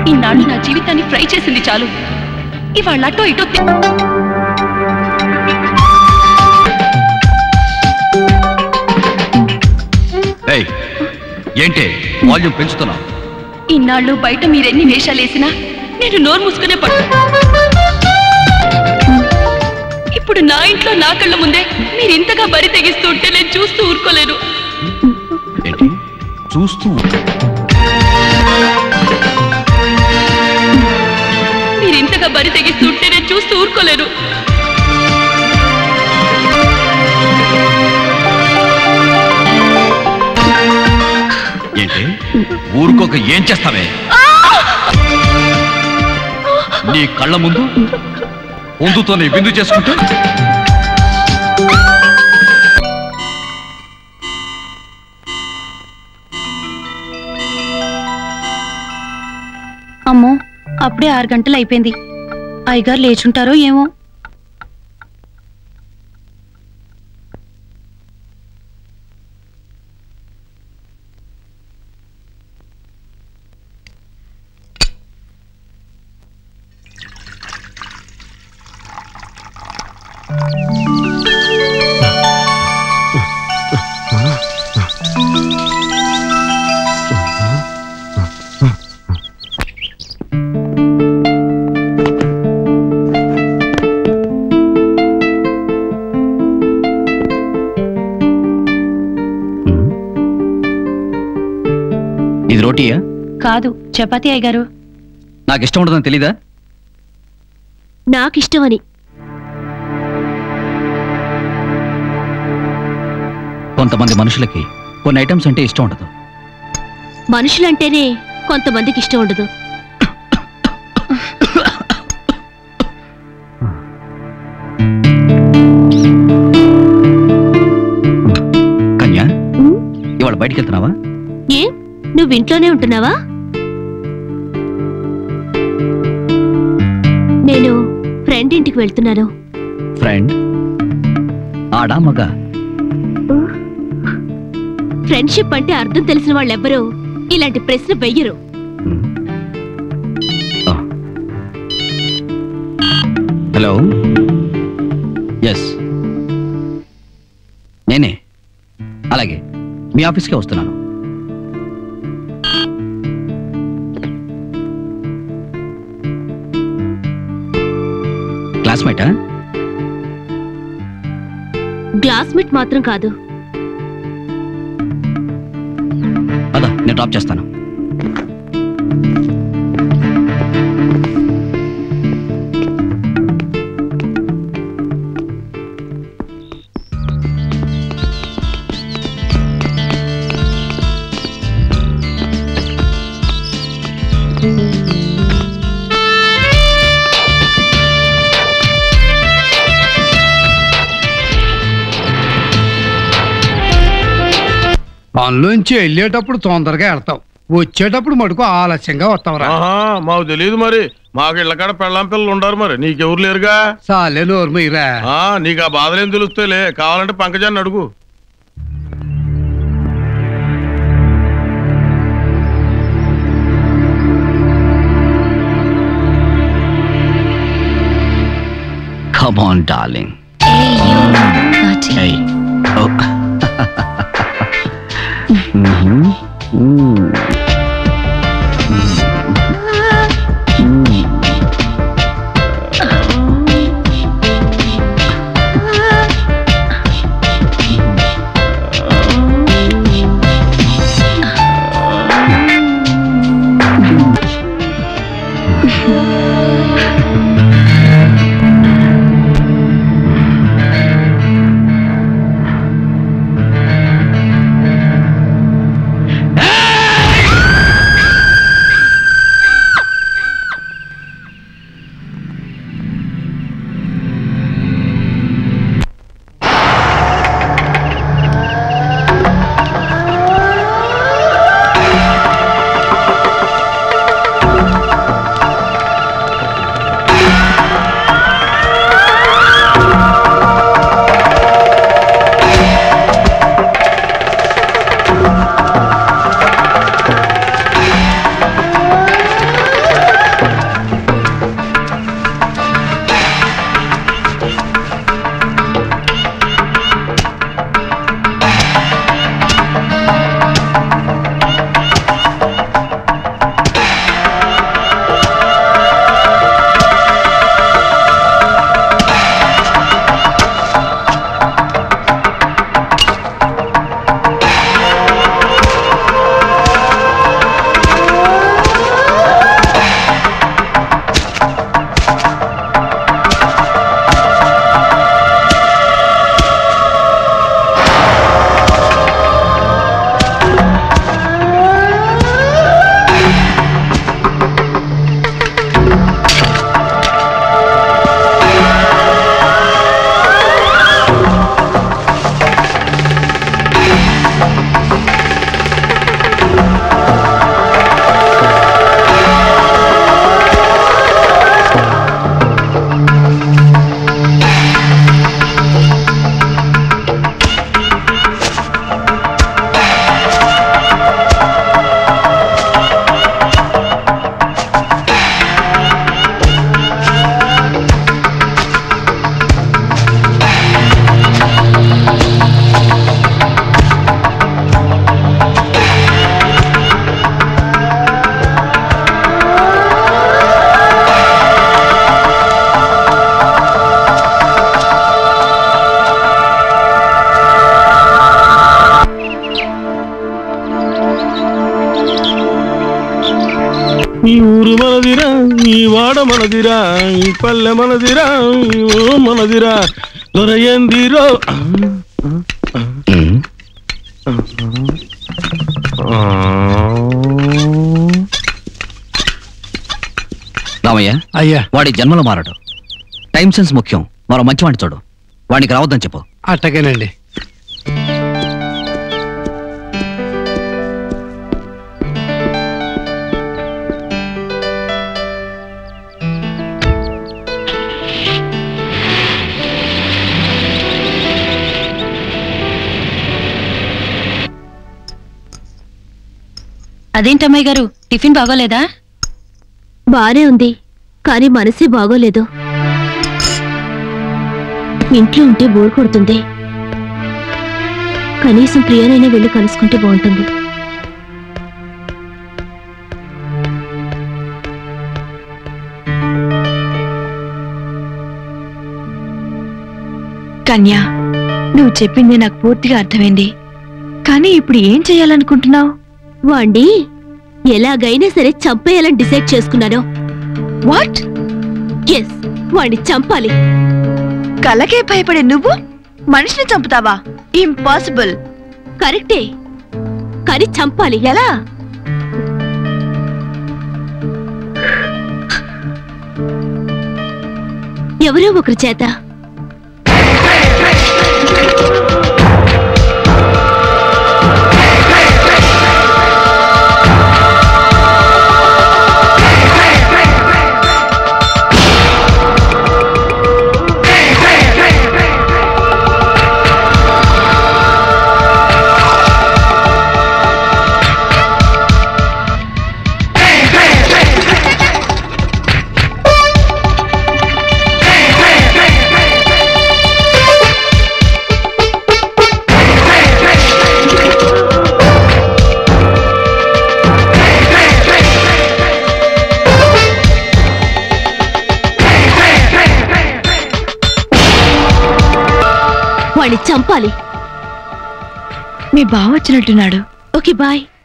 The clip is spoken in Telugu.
ఇన్నాళ్ళు నా జీవితాన్ని ఫ్రై చేసింది చాలు ఇవాళ అటో ఇటో తి- ఏయ్ ఏంటి వాల్యూమ్ పెంచుతున్నావు ఇన్నాళ్ళు బయట మీరెన్ని వేషాలేసినా నేను నోరు మూసుకునే పడు ఇప్పుడు నా ఇంట్లో నా కళ్ళ ముందే మీరు ఇంతగా బరి తెగిస్తుంటే నేను చూస్తూ ఊరుకోలేను ఏంటి చూస్తూ మీరు ఇంతగా బరి తెగిస్తుంటే నేను చూస్తూ ఊరుకోలేను ఏంటి ఊరుకోక ఏం చేస్తావే నీ కళ్ళ ముందు పొందుతో నీ బిందు చేసుకుంటే అమ్మో అప్పుడే ఆరు గంటలు అయిపోయింది అయ్యగారు లేచుంటారో ఏమో ఇది రోటీయా కాదు చపాతీ అయ్యగారు నాకు ఇష్టం ఉండదని తెలీదా నాకిష్టమని కొంతమంది మనుషులకి కొన్ని ఐటమ్స్ అంటే ఇష్టం ఉండదు మనుషులంటేనే కొంతమందికి ఇష్టం ఉండదు కన్యా ఇవాళ బయటికి వెళ్తున్నావా ఏ నువ్వు ఇంట్లోనే ఉంటున్నావా నేను ఫ్రెండ్ ఇంటికి వెళ్తున్నాను ఫ్రెండ్ ఆడా మగ ఫ్రెండ్షిప్ అంటే అర్థం తెలిసిన వాళ్ళెవ్వరూ ఇలాంటి ప్రశ్న వెయ్యరు హలో ఎస్ నేనే అలాగే మీ ఆఫీస్కే వస్తున్నాను క్లాస్మేటా గ్లాస్మేట్ మాత్రం కాదు అదా నేను డ్రాప్ చేస్తాను పనిలోంచి వెళ్ళేటప్పుడు తొందరగా వెళ్తావు వచ్చేటప్పుడు మటుకు ఆలస్యంగా వస్తావురా ఆహా మాకు తెలియదు మరి మాకు ఇళ్ళకాడ పెళ్ళాం పిల్లలు ఉండారు మరి నీకెవరు లేరుగా సాలే నోరు మీరా ఆ నీకు ఆ బాధలేం తెలుస్తాయిలే కావాలంటే పంకజాన్ని అడుగు Come on, darling. Hey. Oh. Mhm. Mm. ఈ ఊరు మనదిరా ఈ వాడ మనదిరా ఈ పల్లె మనదిరా ఈ ఊరు మనదిరా దొరయందిరో రామయ్య అయ్యా వాడి జన్మలో మారడు టైం సెన్స్ ముఖ్యం మరో మంచివాడిని చూడు వాడికి రావద్దని చెప్పు అట్టగేనండి అదేంటమ్మాయి గారు టిఫిన్ బాగోలేదా బానే ఉంది కానీ మనసే బాగోలేదు ఇంట్లో ఉంటే బోర్ కొడుతుంది కనీసం ప్రియనైనా వెళ్ళి కలుసుకుంటే బాగుంటుంది కన్యా నువ్వు చెప్పింది నాకు పూర్తిగా అర్థమైంది కానీ ఇప్పుడు ఏం చేయాలనుకుంటున్నావు వాణ్ణి ఎలాగైనా సరే చంపేయాలని డిసైడ్ చేసుకున్నాను వాట్ ఎస్ వాణ్ణి చంపాలి కలకే భయపడే నువ్వు మనిషిని చంపుతావా ఇంపాసిబుల్ కరెక్టే కానీ చంపాలి ఎలా ఎవరో ఒకరి చేత వాణ్ణి చంపాలి మీ బావ వచ్చినట్టున్నాడు ఓకే బాయ్